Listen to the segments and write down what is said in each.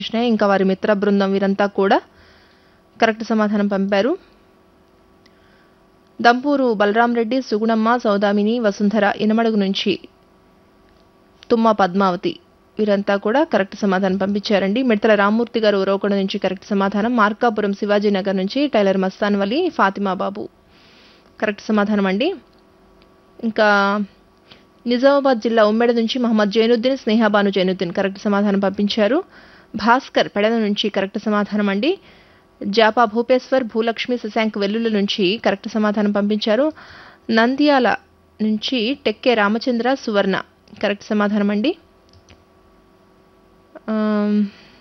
కృష్ణయ్య ఇంకా వారి మిత్ర బృందం వీరంతా కూడా కరెక్ట్ సమాధానం పంపారు దంపూరు బలరాం రెడ్డి సుగుణమ్మ సౌదామిని వసుంధర ఇనమడుగు నుంచి తుమ్మ పద్మావతి వీరంతా కూడా కరెక్ట్ సమాధానం పంపించారండి మిడతల రామ్మూర్తి గారు ఉరవకొండ నుంచి కరెక్ట్ సమాధానం మార్కాపురం శివాజీనగర్ నుంచి టైలర్ మస్తాన్ వలి ఫాతిమా బాబు కరెక్ట్ సమాధానం అండి ఇంకా నిజామాబాద్ జిల్లా ఉమ్మెడ నుంచి మహమ్మద్ జైనుద్దీన్ స్నేహాబాను జైనుద్దీన్ కరెక్ట్ సమాధానం పంపించారు భాస్కర్ పెడల నుంచి కరెక్ట్ సమాధానం అండి జాపా భూపేశ్వర్ భూలక్ష్మి శశాంక్ వెల్లుల నుంచి కరెక్ట్ సమాధానం పంపించారు నంద్యాల నుంచి టెక్కే రామచంద్ర సువర్ణ కరెక్ట్ సమాధానం అండి ఆమ్,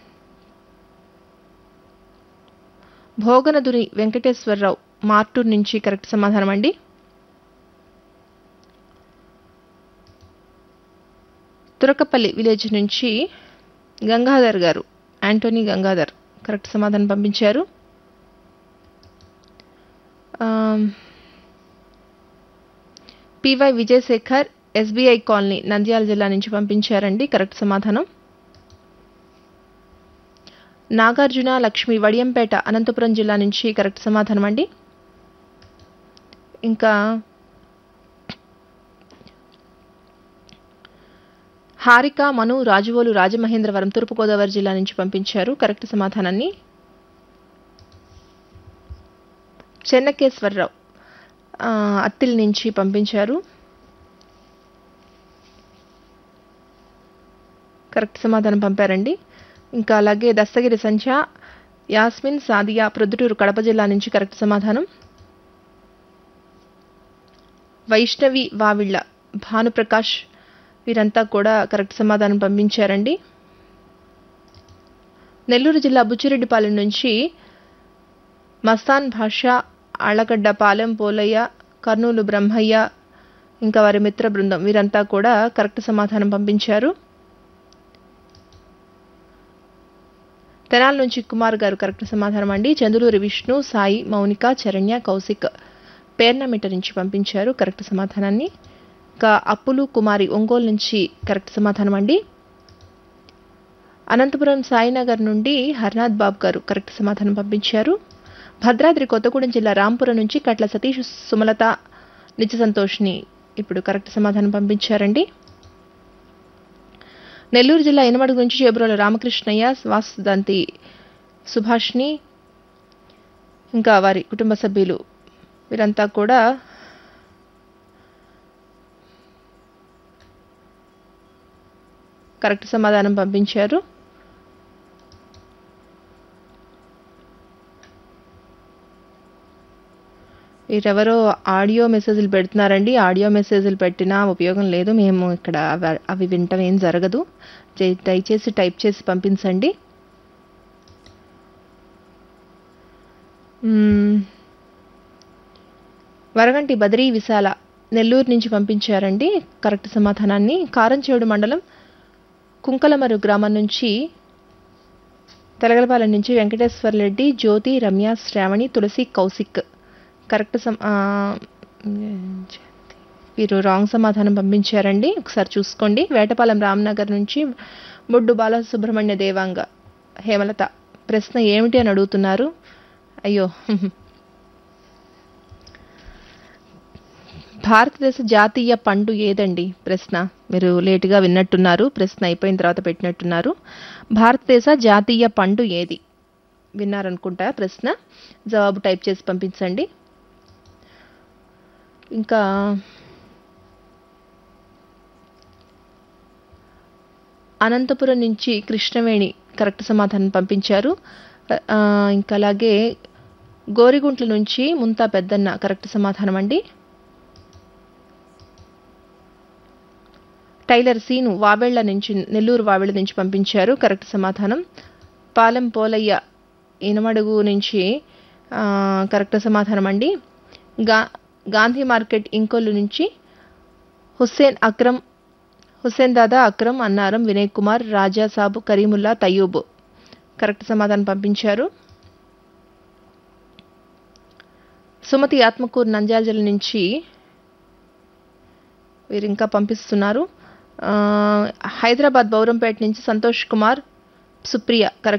భోగనదురి వెంకటేశ్వరరావు మార్టూర్ నుంచి కరెక్ట్ సమాధానం అండి తురకపల్లి విలేజ్ నుంచి గంగాధర్ గారు యాంటోనీ గంగాధర్ కరెక్ట్ సమాధానం పంపించారు ఆమ్, PY Vijayasekhar SBI colony Nandyal జిల్లా నుంచి పంపించారండి కరెక్ట్ సమాధానం నాగార్జున లక్ష్మి వడియంపేట అనంతపురం జిల్లా నుంచి కరెక్ట్ సమాధానం అండి ఇంకా హారిక మను రాజువోలు రాజమహేంద్రవరం తూర్పుగోదావరి జిల్లా నుంచి పంపించారు కరెక్ట్ సమాధానాన్ని చెన్నకేశ్వరరావు ఆ, అత్తిల్ నుంచి పంపించారు కరెక్ట్ సమాధానం పంపారండి ఇంకా అలాగే దస్తగిరి సంధ్య యాస్మిన్ సాదియా ప్రొద్దుటూరు కడప జిల్లా నుంచి కరెక్ట్ సమాధానం వైష్ణవి వావిళ్ళ భానుప్రకాష్ వీరంతా కూడా కరెక్ట్ సమాధానం పంపించారండి నెల్లూరు జిల్లా బుచ్చిరెడ్డిపాలెం నుంచి మస్తాన్ భాష ఆళ్లగడ్డ పాలెం పోలయ్య కర్నూలు బ్రహ్మయ్య ఇంకా వారి మిత్ర బృందం వీరంతా కూడా కరెక్ట్ సమాధానం పంపించారు తెనాల నుంచి కుమార్ గారు కరెక్ట్ సమాధానం అండి చంద్రూరి విష్ణు సాయి మౌనిక చరణ్య కౌశిక్ పేర్నమిట నుంచి పంపించారు కరెక్ట్ సమాధానాన్ని ఇంకా అప్పులు కుమారి ఒంగోలు నుంచి కరెక్ట్ సమాధానం అండి అనంతపురం సాయినగర్ నుండి హర్నాథ్ బాబు గారు కరెక్ట్ సమాధానం పంపించారు భద్రాద్రి కొత్తగూడెం జిల్లా రాంపురం నుంచి కట్ల సతీష్ సుమలత నిత్య సంతోష్ని ఇప్పుడు కరెక్ట్ సమాధానం పంపించారండి నెల్లూరు జిల్లా ఇనమడుగు నుంచి చేబ్రోల రామకృష్ణయ్య వాసుదంతి సుభాష్ని ఇంకా వారి కుటుంబ సభ్యులు వీరంతా కూడా కరెక్ట్ సమాధానం పంపించారు వీరెవరో ఆడియో మెసేజ్లు పెడుతున్నారండి ఆడియో మెసేజ్లు పెట్టినా ఉపయోగం లేదు మేము ఇక్కడ అవ- అవి వింటం ఏం జరగదు జై- దయచేసి టైప్ చేసి పంపించండి మ్మ్. వరగంటి బద్రీ విశాల నెల్లూరు నుంచి పంపించారండి కరెక్ట్ సమాధానాన్ని కారంచేడు మండలం కుంకలమరు గ్రామం నుంచి తెలగలపాలెం నుంచి వెంకటేశ్వర రెడ్డి జ్యోతి రమ్య శ్రావణి తులసి కౌశిక్ కరెక్ట్ సమ ఆ, వీరు రాంగ్ సమాధానం పంపించారండి ఒకసారి చూసుకోండి వేటపాలెం రామ్నగర్ నుంచి బొడ్డు బాలసుబ్రహ్మణ్య దేవాంగ హేమలత ప్రశ్న ఏమిటి అని అడుగుతున్నారు అయ్యో భారతదేశ జాతీయ పండు ఏదండి ప్రశ్న మీరు లేటుగా విన్నట్టున్నారు ప్రశ్న అయిపోయిన తర్వాత పెట్టినట్టున్నారు భారతదేశ జాతీయ పండు ఏది విన్నారనుకుంటా ప్రశ్న జవాబు టైప్ చేసి పంపించండి ఇంకా అనంతపురం నుంచి కృష్ణవేణి కరెక్ట్ సమాధానం పంపించారు ఆ, ఇంకా అలాగే గోరిగుంట్ల నుంచి ముంతా పెద్దన్న కరెక్ట్ సమాధానం అండి టైలర్ సీను వావెళ్ల నుంచి నెల్లూరు వావెళ్ల నుంచి పంపించారు కరెక్ట్ సమాధానం పాలెం పోలయ్య ఇనమడుగు నుంచి ఆ, కరెక్ట్ సమాధానం అండి గా గాంధీ మార్కెట్ ఇంకొల్లు నుంచి హుస్సేన్ అక్రమ్ హుస్సేన్ దాదా అక్రమ్ అన్నారం వినయ్ కుమార్ రాజా సాబు కరీముల్లా తయ్యూబ్ కరెక్ట్ సమాధానం పంపించారు సుమతి ఆత్మకూరు నంద్యాల జిల్లా నుంచి వీరు ఇంకా పంపిస్తున్నారు ఆ, హైదరాబాద్ బౌరంపేట నుంచి సంతోష్ కుమార్ సుప్రియ కరెక్ట్